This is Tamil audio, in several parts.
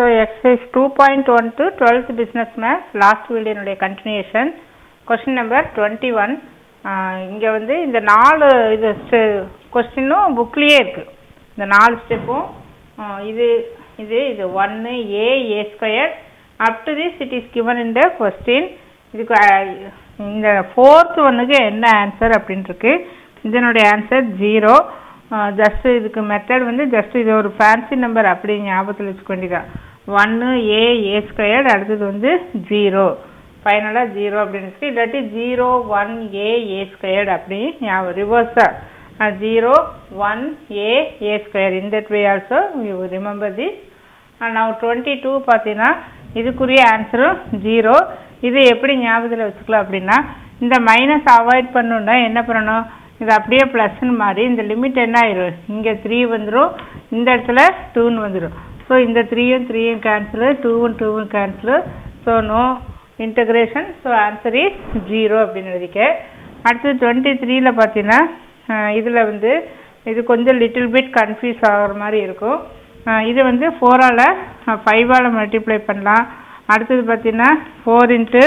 so exercise two point one two twelfth business maths last வீடியோனுடைய continuation question number twenty one இங்கே வந்து இந்த நாலு இது கொஸ்டினும் புக்லேயே இருக்குது இந்த நாலு ஸ்டெப்பும் இது இது இது ஒன்று A A square up to this it is given in the question இதுக்கு அஹ், இந்த ஃபோர்த் ஒன்றுக்கு என்ன ஆன்சர் அப்படின்ட்டுருக்கு இதனுடைய ஆன்சர் ஜீரோ ஜஸ்ட் இதுக்கு மெத்தட் வந்து ஜஸ்ட் இது ஒரு ஃபேன்சி நம்பர் அப்படி ஞாபகத்தில் வச்சுக்க வேண்டியதான் ஒன்று ஏ ஏ ஸ்கொயர் அடுத்தது வந்து ஜீரோ ஃபைனலாக ஜீரோ அப்படின்னு இருக்கு இல்லாட்டி zero one A A squared அப்படி ஞாபகம் ரிவர்ஸாக zero one A A square in that way also you remember this நான் டுவெண்ட்டி டூ பார்த்தீங்கன்னா இதுக்குரிய ஆன்சரும் ஜீரோ இது எப்படி ஞாபகத்தில் வச்சுக்கலாம் அப்படின்னா இந்த மைனஸ் அவாய்ட் பண்ணணுன்னா என்ன பண்ணணும் இது அப்படியே ப்ளஸ்ன்னு மாறி இந்த லிமிட் என்ன ஆயிரும் இங்கே த்ரீ வந்துடும் இந்த இடத்துல டூன்னு வந்துடும் ஸோ இந்த த்ரீயும் த்ரீயும் கேன்சலு டூவும் டூவும் cancel so no integration so answer is zero அப்படின்னு எழுதிக்க அடுத்து டுவெண்ட்டி த்ரீல பார்த்தீங்கன்னா இதில் வந்து இது கொஞ்சம் லிட்டில் பிட் கன்ஃபியூஸ் ஆகிற மாதிரி இருக்கும் அஹ் இது வந்து ஃபோரால் ஃபைவால் மல்டிப்ளை பண்ணலாம் அடுத்தது பார்த்தீங்கன்னா ஃபோர் இன்ட்டு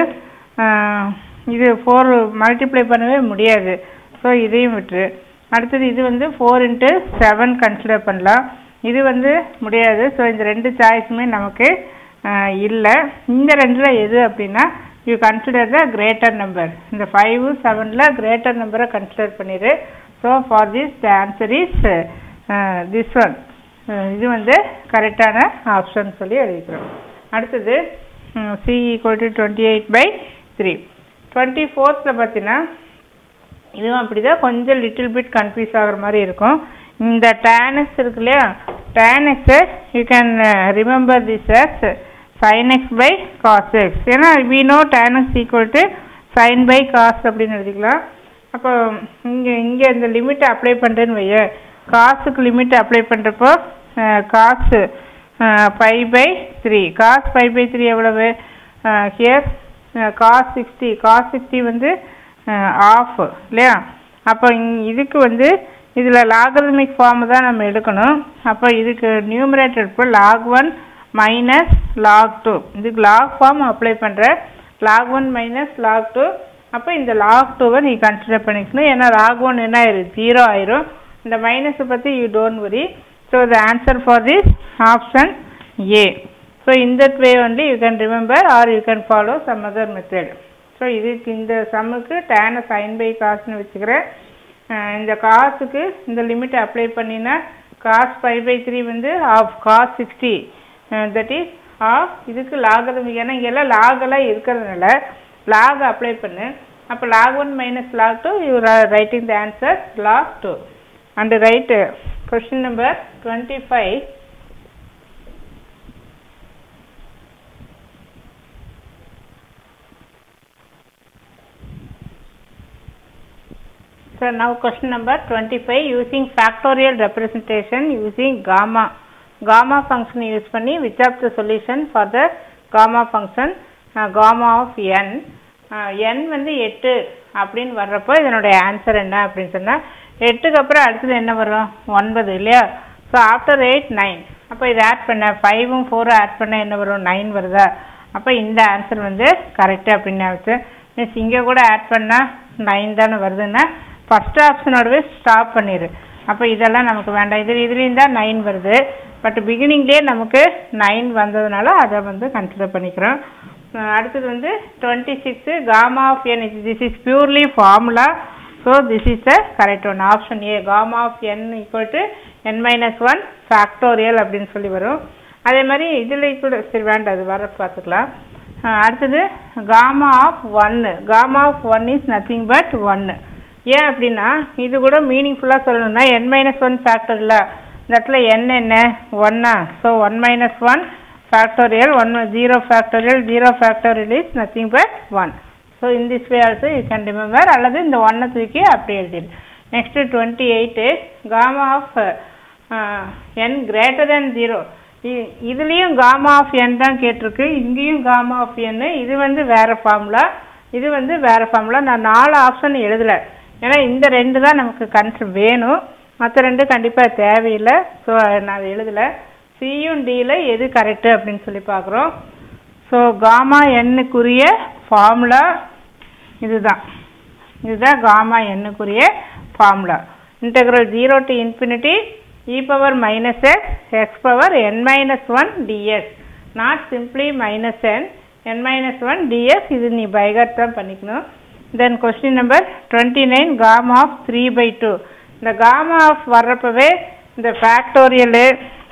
இது ஃபோர் மல்டிப்ளை பண்ணவே முடியாது ஸோ இதையும் விட்டுரு அடுத்தது இது வந்து ஃபோர் இன்ட்டு செவன் கன்சிடர் பண்ணலாம் இது வந்து முடியாது ஸோ இந்த ரெண்டு சாய்ஸுமே நமக்கு இல்லை இந்த ரெண்டில் எது அப்படின்னா you consider the greater number இந்த ஃபைவ் செவனில் கிரேட்டர் நம்பரை கன்சிடர் பண்ணிடு so for this the answer is this one இது வந்து கரெக்டான ஆப்ஷன் சொல்லி எழுதிக்கிறோம் அடுத்தது C equal to twenty eight by three twenty ஃபோர்த்தில் பார்த்தீங்கன்னா இதுவும் அப்படிதான் கொஞ்சம் லிட்டில் பிட் கன்ஃபியூஸ் ஆகுற மாதிரி இருக்கும் இந்த டேனக்ஸ் இருக்கு இல்லையா டேனக்ஸை you can remember this as sin x by cos x ஏன்னா we know tan x equal to sine by cos அப்படின்னு எழுதிக்கலாம் அப்போ இங்கே இங்கே இந்த லிமிட்டை அப்ளை பண்ணுறேன்னு வைய காசுக்கு லிமிட் அப்ளை பண்ணுறப்போ cos five by three cos five by three எவ்வளவு here cos sixty cos sixty வந்து ஆஃப் இல்லையா அப்போ இங்- இதுக்கு வந்து இதில் லாகரிதமிக் ஃபார்ம் தான் நம்ம எடுக்கணும் அப்போ இதுக்கு நியூமரேட்டர் இப்போ log one minus log two இதுக்கு லாக் ஃபார்ம் அப்ளை பண்ணுற log one minus log two அப்போ இந்த லாக் டூவை நீ கன்சிடர் பண்ணிக்கணும் ஏன்னா லாக் ஒன் என்ன ஆயிரும் ஜீரோ ஆயிரும் இந்த மைனஸை பற்றி you don't worry so the answer for this option A so in that way only you can remember or you can follow some other method so இதுக்கு இந்த சம்முக்கு டேனை சைன் பை காசுன்னு வச்சுக்கிறேன் அஹ் இந்த காசுக்கு இந்த லிமிட் அப்ளை பண்ணினா காஸ் ஃபைவ் பை த்ரீ வந்து half cos sixty that is half இதுக்கு லாகதம் ஏன்னா இங்கெல்லாம் லாகெல்லாம் இருக்கிறதுனால லாக் அப்ளை பண்ணு அப்போ log one minus log two you writing the answer log two and write question number twenty five So now question number 25 using factorial representation using gamma gamma function use பண்ணி which of the solution for the gamma function uh, gamma of n uh, n வந்து எட்டு அப்படின்னு வர்றப்போ இதனுடைய ஆன்சர் என்ன அப்படின்னு சொன்னா எட்டுக்கு அப்புறம் அடுத்தது என்ன வரும் ஒன்பது இல்லையா ஸோ ஆஃப்டர் எயிட் நைன் அப்போ இதை ஆட் பண்ண ஃபைவும் ஃபோரும் ஆட் பண்ண என்ன வரும் நைன் வருதா அப்போ இந்த ஆன்சர் வந்து கரெக்டு அப்படின்னு ஆச்சு மீன்ஸ் இங்கே கூட ஆட் பண்ணால் நைன் தானே வருதுன்னா ஃபர்ஸ்ட் ஆப்ஷனோடவே ஸ்டாப் பண்ணிடு அப்போ இதெல்லாம் நமக்கு வேண்டாம் இது இதுலேயும் தான் நைன் வருது பட் பிகினிங்லேயே நமக்கு நைன் வந்ததுனால அதை வந்து கன்சிடர் பண்ணிக்கிறோம் அஹ் அடுத்தது வந்து twenty six gamma of n this is purely formula so this is a correct one option A gamma of n equal to n minus one factorial அப்படின்னு சொல்லி வரும் அதே மாதிரி இதில் கூட சரி வேண்டாம் அது வர பார்த்துக்கலாம் அஹ் அடுத்தது காமா ஆஃப் ஒன்று gamma of one is nothing but ஒன்று ஏன் அப்படின்னா இது கூட மீனிங்ஃபுல்லாக சொல்லணும்னா என் மைனஸ் ஒன் ஃபேக்டரில் இந்த இடத்துல n என்ன ஒன்னா so one minus one factorial one zero factorial zero factorial is nothing but one so in this way also you can remember அல்லது இந்த ஒன்னை தூக்கி அப்படி எழுதிடு next twenty eight gamma of n greater than zero இதுலேயும் காமா ஆஃப் என் தான் கேட்டிருக்கு இங்கேயும் காமா ஆஃப் என் இது வந்து வேற ஃபார்முலா இது வந்து வேற ஃபார்முலா நான் நாலு ஆப்ஷன் எழுதலை ஏன்னா இந்த ரெண்டு தான் நமக்கு கன்ஸ் வேணும் மற்ற ரெண்டு கண்டிப்பாக தேவையில்லை ஸோ நான் அதை எழுதலை சியும் டியில் எது கரெக்டு அப்படின்னு சொல்லி பார்க்குறோம் ஸோ காமா எண்ணுக்குரிய ஃபார்முலா இதுதான் இதுதான் காமா எண்ணுக்குரிய formula integral zero to infinity e power minus x x power n minus one DS not simply minus n n minus one DS இது நீ பைகாட் தான் பண்ணிக்கணும் then question number twenty nine gamma of three by two இந்த காமா ஆஃப் வர்றப்பவே இந்த factorial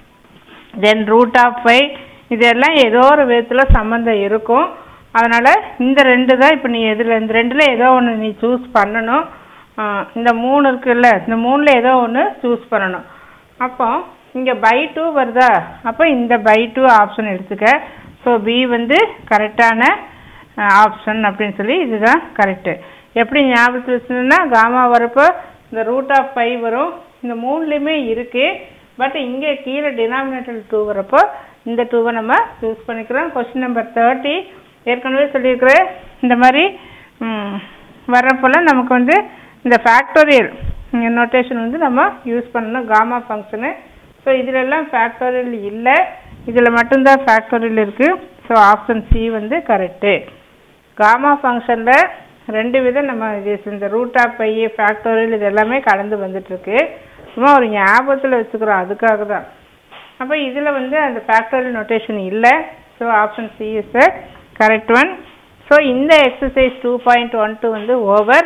then root of five இதெல்லாம் ஏதோ ஒரு விதத்தில் சம்மந்தம் இருக்கும் அதனால் இந்த ரெண்டு தான் இப்போ நீ எதில் இந்த ரெண்டில் ஏதோ ஒன்று நீ சூஸ் பண்ணணும் ஆ, இந்த மூணு இருக்குல்ல இந்த மூணில் ஏதோ ஒன்று சூஸ் பண்ணணும் அப்போ இங்கே பை டூ வருதா அப்போ இந்த பை டூ ஆப்ஷன் எடுத்துக்க ஸோ பி வந்து கரெக்டான ஆப்ஷன் அப்படின்னு சொல்லி இதுதான் கரெக்டு எப்படி ஞாபகத்தில் வச்சுருந்தா காமா வரப்போ இந்த ரூட் ஆஃப் ஃபைவ் வரும் இந்த மூணுலேயுமே இருக்குது பட் இங்கே கீழே டினாமினேட்டர் டூ வரப்போ இந்த டூவை நம்ம யூஸ் பண்ணிக்கிறோம் கொஸ்டின் நம்பர் தேர்ட்டி ஏற்கனவே சொல்லியிருக்கிறேன் இந்த மாதிரி ம், வர்றப்போலாம் நமக்கு வந்து இந்த ஃபேக்டோரியல் நோட்டேஷன் வந்து நம்ம யூஸ் பண்ணணும் காமா ஃபங்க்ஷனு ஸோ இதிலெல்லாம் ஃபேக்டோரியல் இல்லை இதில் மட்டும்தான் ஃபேக்டோரியல் இருக்குது ஸோ ஆப்ஷன் சி வந்து கரெக்டு காமா ஃபங்க்ஷனில் ரெண்டு விதம் நம்ம இது இந்த ரூட் ஆஃப் பை ஃபேக்டோரியல் இது எல்லாமே கலந்து வந்துட்டுருக்கு சும்மா ஒரு ஞாபகத்தில் வச்சுக்கிறோம் அதுக்காக தான் அப்போ இதில் வந்து அந்த ஃபேக்டோரியல் நோட்டேஷன் இல்லை so option C is the correct one so இந்த exercise two point one two வந்து ஓவர்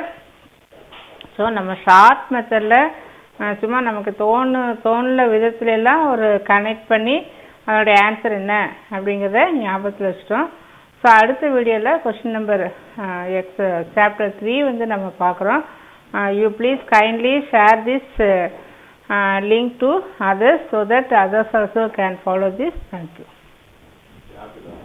ஸோ நம்ம ஷார்ட் மெத்தடில் சும்மா நமக்கு தோணு தோணுன விதத்துல எல்லாம் ஒரு கனெக்ட் பண்ணி அதோடைய ஆன்சர் என்ன அப்படிங்கிறத ஞாபகத்தில் வச்சிட்டோம் ஸோ அடுத்த வீடியோவில் question number X chapter three வந்து நம்ம பார்க்குறோம் you please kindly share this link to others so that others also can follow this thank you